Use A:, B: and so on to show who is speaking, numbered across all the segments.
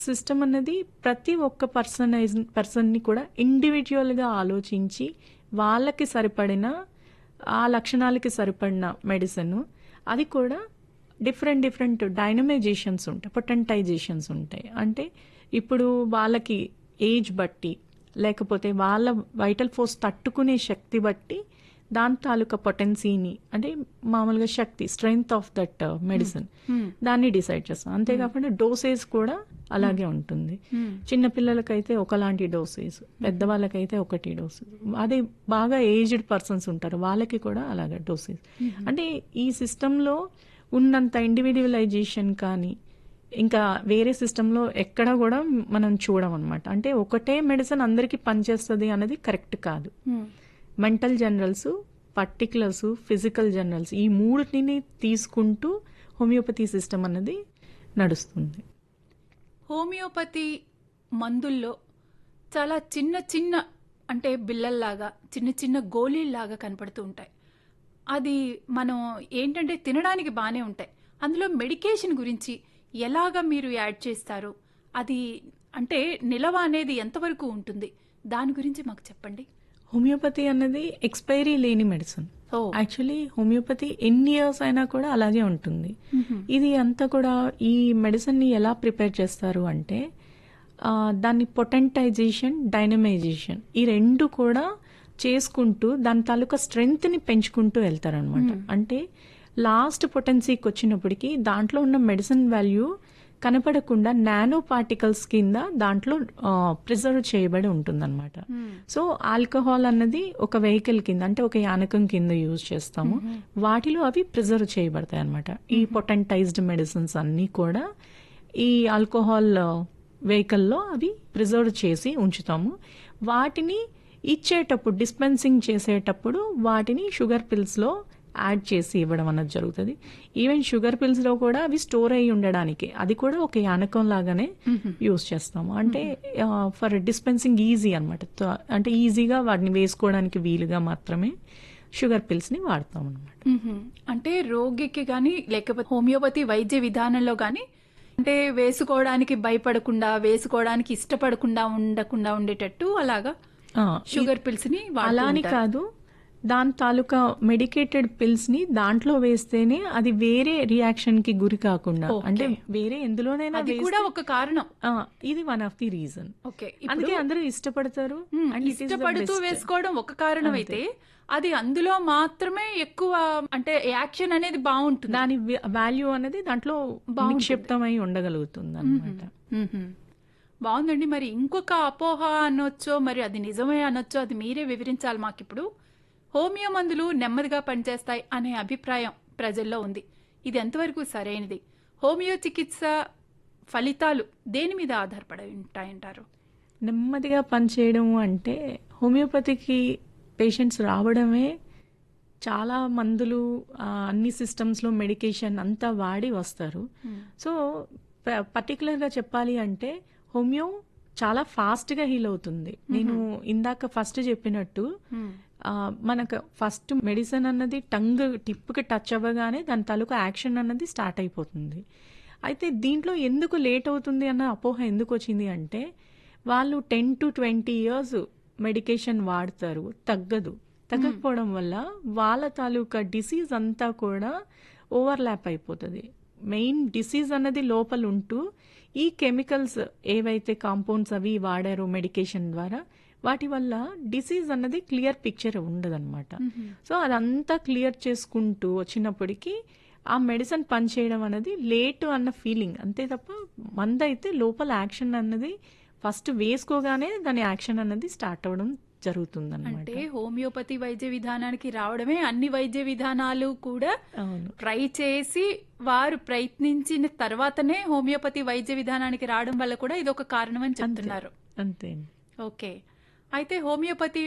A: System అన్నది ప్రతి ఒక్క పర్సనైజ్ పర్సన్ని కూడా ఇండివిజువల్గా ఆలోచించి వాళ్ళకి సరిపడిన ఆ లక్షణాలకి సరిపడిన మెడిసిన్ అది కూడా డిఫరెంట్ డిఫరెంట్ డైనమైజేషన్స్ ఉంటాయి పొటెంటైజేషన్స్ ఉంటాయి అంటే ఇప్పుడు వాళ్ళకి ఏజ్ బట్టి లేకపోతే వాళ్ళ వైటల్ ఫోర్స్ తట్టుకునే శక్తి బట్టి దాని తాలూకా పొటెన్సీని అంటే మామూలుగా శక్తి స్ట్రెంగ్త్ ఆఫ్ దట్ మెడిసిన్ దాన్ని డిసైడ్ చేస్తాం అంతేకాకుండా డోసేజ్ కూడా అలాగే ఉంటుంది చిన్న పిల్లలకైతే ఒకలాంటి డోసేజ్ పెద్దవాళ్ళకైతే ఒకటి డోసేజ్ అదే బాగా ఏజ్డ్ పర్సన్స్ ఉంటారు వాళ్ళకి కూడా అలాగే డోసేజ్ అంటే ఈ సిస్టంలో ఉన్నంత ఇండివిజువలైజేషన్ కానీ ఇంకా వేరే సిస్టంలో ఎక్కడ కూడా మనం చూడమన్నమాట అంటే ఒకటే మెడిసిన్ అందరికీ పనిచేస్తుంది అనేది కరెక్ట్ కాదు mental generals particulars physical generals ఈ మూడింటిని తీసుకుంటూ హోమియోపతి సిస్టమ్ అన్నది నడుస్తుంది
B: హోమియోపతి మందుల్లో చాలా చిన్న చిన్న అంటే బిళ్ళల్లాగా చిన్న చిన్న గోళీల్లాగా కనపడుతూ ఉంటాయి అది మనం ఏంటంటే తినడానికి బాగానే ఉంటాయి అందులో మెడికేషన్ గురించి ఎలాగ మీరు యాడ్ చేస్తారు అది అంటే నిలవ అనేది ఎంతవరకు ఉంటుంది దాని గురించి మాకు చెప్పండి
A: హోమియోపతి అన్నది ఎక్స్పైరీ లేని మెడిసిన్
B: ఓ
A: యాక్చువల్లీ హోమియోపతి ఎన్ని ఇయర్స్ అయినా కూడా అలాగే ఉంటుంది ఇది అంతా కూడా ఈ మెడిసిన్ని ఎలా ప్రిపేర్ చేస్తారు అంటే ఆ, దాన్ని పొటెంటైజేషన్ డైనమైజేషన్ ఈ రెండు కూడా చేసుకుంటూ దాని తాలూకా స్ట్రెంగ్త్ని పెంచుకుంటూ వెళ్తారనమాట అంటే లాస్ట్ పొటెన్సీకి వచ్చినప్పటికి దాంట్లో ఉన్న మెడిసిన్ వాల్యూ కనపడకుండా నానో పార్టికల్స్ కింద దాంట్లో ప్రిజర్వ్ చేయబడి ఉంటుందన్నమాట సో ఆల్కహాల్ అన్నది ఒక వెహికల్ కింద అంటే ఒక యానకం కింద యూజ్ చేస్తాము వాటిలో అవి ప్రిజర్వ్ చేయబడతాయి అనమాట ఈ పొటెంటైజ్డ్ మెడిసిన్స్ అన్నీ కూడా ఈ ఆల్కహాల్ వెహికల్లో అవి ప్రిజర్వ్ చేసి ఉంచుతాము వాటిని ఇచ్చేటప్పుడు డిస్పెన్సింగ్ చేసేటప్పుడు వాటిని షుగర్ పిల్స్లో యాడ్ చేసి ఇవ్వడం అన్నది జరుగుతుంది ఈవెన్ షుగర్ పిల్స్లో కూడా అవి స్టోర్ అయ్యి ఉండడానికి అది కూడా ఒక యానకం లాగానే యూస్ చేస్తాము అంటే ఫర్ డిస్పెన్సింగ్ ఈజీ అనమాట అంటే ఈజీగా వాటిని వేసుకోవడానికి వీలుగా మాత్రమే షుగర్ పిల్స్ని వాడతాం అనమాట
B: మ్మ్. అంటే రోగికి కానీ లేకపోతే హోమియోపతి వైద్య విధానంలో కానీ అంటే వేసుకోవడానికి భయపడకుండా వేసుకోవడానికి ఇష్టపడకుండా ఉండకుండా ఉండేటట్టు అలాగా షుగర్ పిల్స్ ని
A: అలా అని కాదు దాని తాలూకా మెడికేటెడ్ పిల్స్ ని దాంట్లో వేస్తేనే అది వేరే రియాక్షన్ కి గురి కాకుండా అంటే వేరే ఎందులోనైనా
B: అది కూడా ఒక కారణం
A: ఆ, ఇది one of the reason
B: okay
A: అందుకే అందరూ ఇష్టపడతారు
B: మ్మ్.
A: and it is the
B: ఇష్టపడుతూ
A: best.
B: వేసుకోవడం ఒక కారణం అయితే అది అందులో మాత్రమే ఎక్కువ అంటే యాక్షన్ అనేది బాగుంటుంది
A: దాని వాల్యూ అనేది దాంట్లో నిక్షిప్తమై ఉండగలుగుతుంది అనమాట
B: మ్మ్. బాగుందండి మరి ఇంకొక అపోహ అనొచ్చో మరి అది నిజమే అనొచ్చో అది మీరే వివరించాలి మాకిప్పుడు హోమియో మందులు నెమ్మదిగా పనిచేస్తాయి అనే అభిప్రాయం ప్రజల్లో ఉంది ఇది ఎంతవరకు సరైనది హోమియో చికిత్స ఫలితాలు దేని మీద ఆధారపడి ఉంటాయంటారు
A: నెమ్మదిగా పనిచేయడం అంటే హోమియోపతికి పేషెంట్స్ రావడమే చాలా మందులు ఆ, అన్ని సిస్టమ్స్లో మెడికేషన్ అంతా వాడి వస్తారు సో ప- పర్టికులర్గా చెప్పాలి అంటే హోమియో చాలా ఫాస్ట్గా హీల్ అవుతుంది నేను ఇందాక ఫస్ట్ చెప్పినట్టు ఆ, మనకు ఫస్ట్ మెడిసిన్ అన్నది టంగ్ టిప్కి టచ్ అవ్వగానే దాని తాలూకా యాక్షన్ అన్నది స్టార్ట్ అయిపోతుంది అయితే దీంట్లో ఎందుకు లేట్ అవుతుంది అన్న అపోహ ఎందుకు వచ్చింది అంటే వాళ్ళు ten to twenty years medication వాడతారు తగ్గదు తగ్గకపోవడం వల్ల వాళ్ళ తాలూకా డిసీజ్ అంతా కూడా ఓవర్లాప్ అయిపోతుంది మెయిన్ డిసీజ్ అన్నది లోపల ఉంటూ ఈ కెమికల్స్ ఏవైతే కాంపౌండ్స్ అవి వాడారో మెడికేషన్ ద్వారా వాటి వల్ల డిసీజ్ అన్నది క్లియర్ పిక్చర్ ఉండదన్నమాట సో అదంతా క్లియర్ చేసుకుంటూ వచ్చినప్పటికీ ఆ మెడిసిన్ పనిచేయడం అనేది లేట్ అన్న ఫీలింగ్ అంతే తప్ప మందైతే లోపల యాక్షన్ అన్నది ఫస్ట్ వేసుకోగానే దాని యాక్షన్ అన్నది స్టార్ట్ అవ్వడం జరుగుతుంది
B: అంటే హోమియోపతి వైద్య విధానానికి రావడమే అన్ని వైద్య విధానాలు కూడా
A: అవును
B: ట్రై చేసి వారు ప్రయత్నించిన తర్వాతనే హోమియోపతి వైద్య విధానానికి రావడం వల్ల కూడా ఇది ఒక కారణం అని చెప్తున్నారు
A: అంతే
B: ఓకే అయితే హోమియోపతి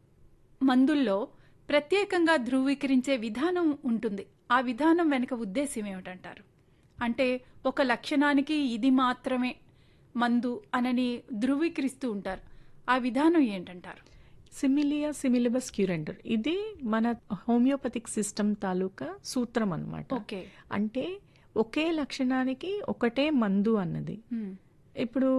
B: మందుల్లో ప్రత్యేకంగా ధృవీకరించే విధానం ఉంటుంది ఆ విధానం వెనుక ఉద్దేశం ఏమిటంటారు అంటే ఒక లక్షణానికి ఇది మాత్రమే మందు అనని ధృవీకరిస్తూ ఉంటారు ఆ విధానం ఏంటంటారు
A: సిమిలియా సిమిలిబస్ క్యూరెంటర్ ఇది మన హోమియోపతిక్ సిస్టమ్ తాలూకా సూత్రం అన్నమాట
B: ఓకే
A: అంటే ఒకే లక్షణానికి ఒకటే మందు అన్నది
B: మ్మ్.
A: ఇప్పుడు